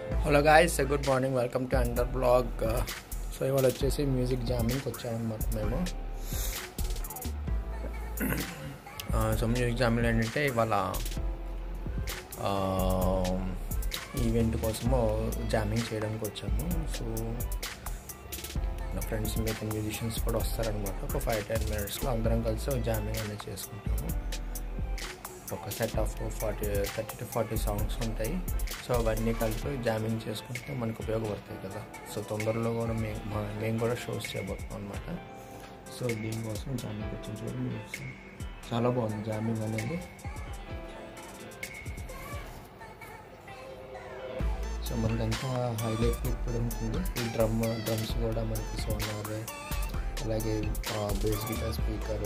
hello guys good morning welcome to అండర్ blog so ఇవాళ వచ్చేసి మ్యూజిక్ జామింగ్కి వచ్చామన్నమాట మేము సో మ్యూజిక్ జామింగ్ ఏంటంటే ఇవాళ ఈవెంట్ కోసము జామింగ్ చేయడానికి వచ్చాము సో నా ఫ్రెండ్స్ మిగతా మ్యూజిషియన్స్ కూడా వస్తారనమాట ఒక ఫైవ్ టెన్ మినిట్స్లో అందరం కలిసి జామింగ్ అనేది చేసుకుంటాము ఒక set of forty thirty to forty songs ఉంటాయి సో అవన్నీ కలిపి జామింగ్ చేసుకుంటే మనకు ఉపయోగపడతాయి కదా సో తొందరలో కూడా మేము మేము కూడా షోస్ చేయబోతున్నాం అనమాట సో దీనికోసం జామింగ్ వచ్చి చూడండి చాలా బాగుంది జామింగ్ అనేది సో మనకంతా హైలైట్ ఇప్పుడు ఉంటుంది ఈ డ్రమ్ డ్రమ్స్ కూడా మనకి సోనార్ అలాగే bass guitar speaker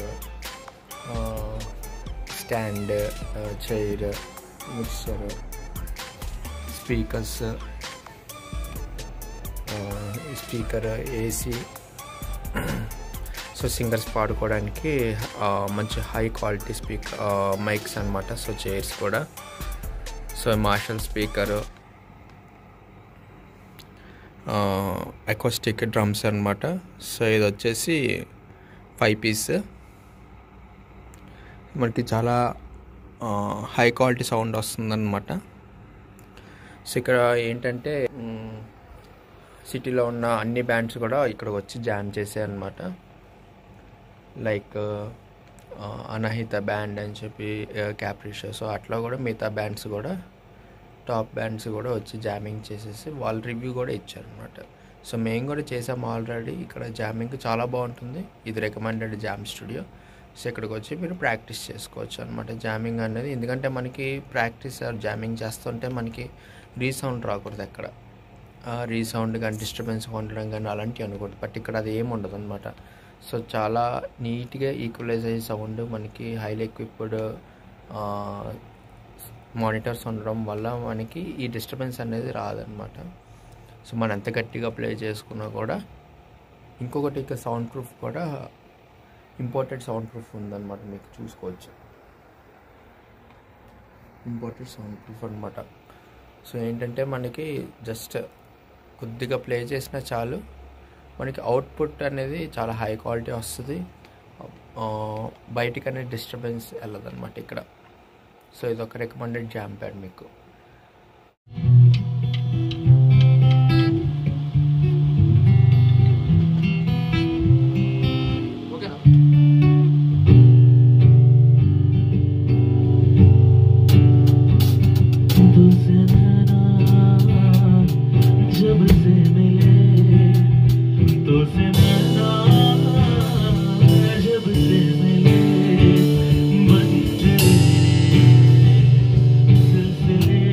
stand chair mixer speakers speaker AC so singers పాడుకోవడానికి మంచి హై క్వాలిటీ స్పీకర్ మైక్స్ అనమాట సో చైర్స్ కూడా so Marshall speaker acoustic drums అనమాట సో ఇది వచ్చేసి ఫైవ్ పీస్ మనకి చాలా హై క్వాలిటీ సౌండ్ వస్తుందన్నమాట సో ఇక్కడ ఏంటంటే సిటీలో ఉన్న అన్ని బ్యాండ్స్ కూడా ఇక్కడ వచ్చి జామ్ చేసాయి అనమాట లైక్ అనహిత బ్యాండ్ అని చెప్పి క్యాప్రిషో సో అట్లా కూడా మిగతా బ్యాండ్స్ కూడా టాప్ బ్యాండ్స్ కూడా వచ్చి జామింగ్ చేసేసి వాళ్ళ రివ్యూ కూడా ఇచ్చారనమాట సో మేము కూడా చేసాము ఆల్రెడీ ఇక్కడ జామింగ్ చాలా బాగుంటుంది ఇది రికమెండెడ్ జామ్ స్టూడియో సో ఇక్కడికి వచ్చి మీరు ప్రాక్టీస్ చేసుకోవచ్చు అనమాట జామింగ్ అనేది ఎందుకంటే మనకి ప్రాక్టీస్ జామింగ్ చేస్తుంటే మనకి రీసౌండ్ రాకూడదు ఎక్కడ రీసౌండ్ కానీ డిస్టర్బెన్స్ ఉండడం కానీ అలాంటివి అనకూడదు బట్ ఇక్కడ అది ఏమి ఉండదు అనమాట సో చాలా నీట్గా ఈక్వలైజ్ అయ్యే సౌండ్ మనకి హైలీ ఎక్విప్డ్ మానిటర్స్ ఉండడం వల్ల మనకి ఈ డిస్టర్బెన్స్ అనేది రాదనమాట సో మనం ఎంత గట్టిగా ప్లే చేసుకున్నా కూడా ఇంకొకటి ఇక సౌండ్ ప్రూఫ్ కూడా ఇంపోర్టెడ్ సౌండ్ ప్రూఫ్ ఉందన్నమాట మీకు చూసుకోవచ్చు ఇంపోర్టెడ్ సౌండ్ ప్రూఫ్ అనమాట సో ఏంటంటే మనకి జస్ట్ కొద్దిగా ప్లే చేసినా చాలు మనకి అవుట్పుట్ అనేది చాలా హై క్వాలిటీ వస్తుంది బయటికి అనేది డిస్టర్బెన్స్ వెళ్ళదన్నమాట ఇక్కడ సో ఇది ఒక రికమెండెడ్ జామ్ ప్యాడ్ మీకు जब से मिले तो से मिला जब से मिले बन सिलसिले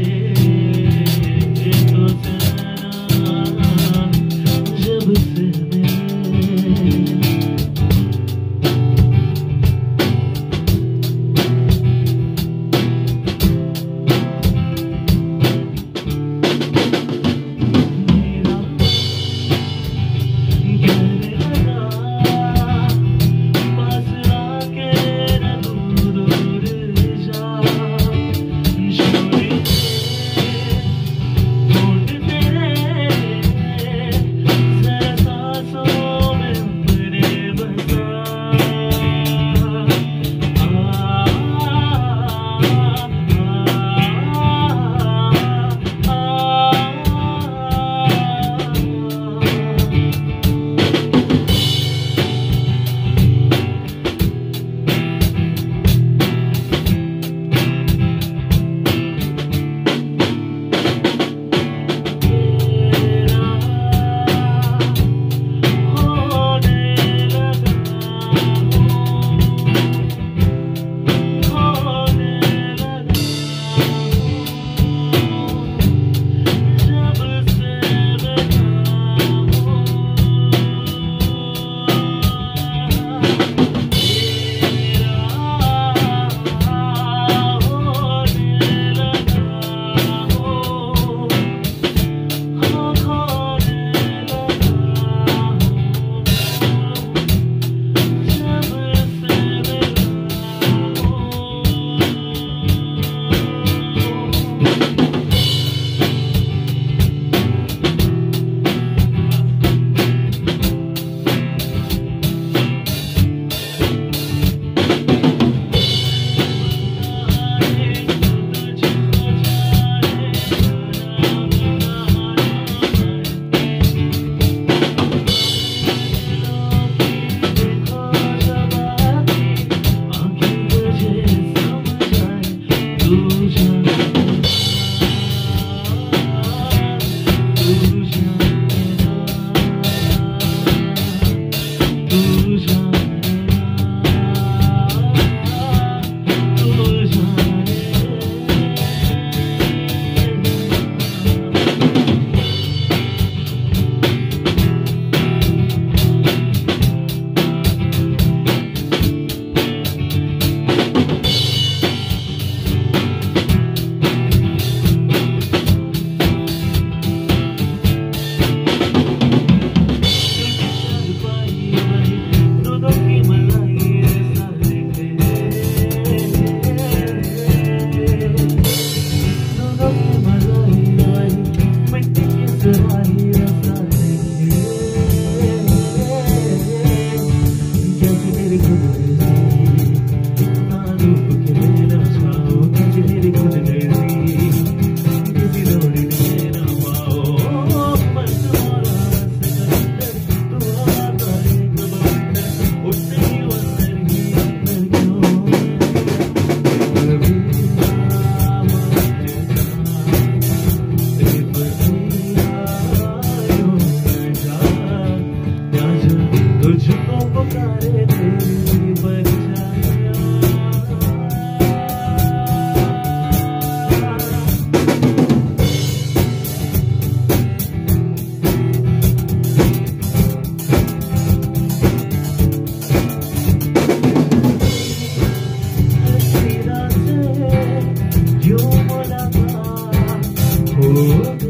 के मज़ाही आई मिट्टी की सुराही रसाई कैसे मेरी खुद गई ना रूप के मेरा छाओ कैसे मेरी खुद गई किसी लोड़ी ने ना पाओ मैं तुम्हारा सिकंदर तुम्हारा एक बंदर उससे ही वंदर ही अंदर क्यों तुझको पुकारे तेरी परछाया तेरा से यूं मुलाकात हो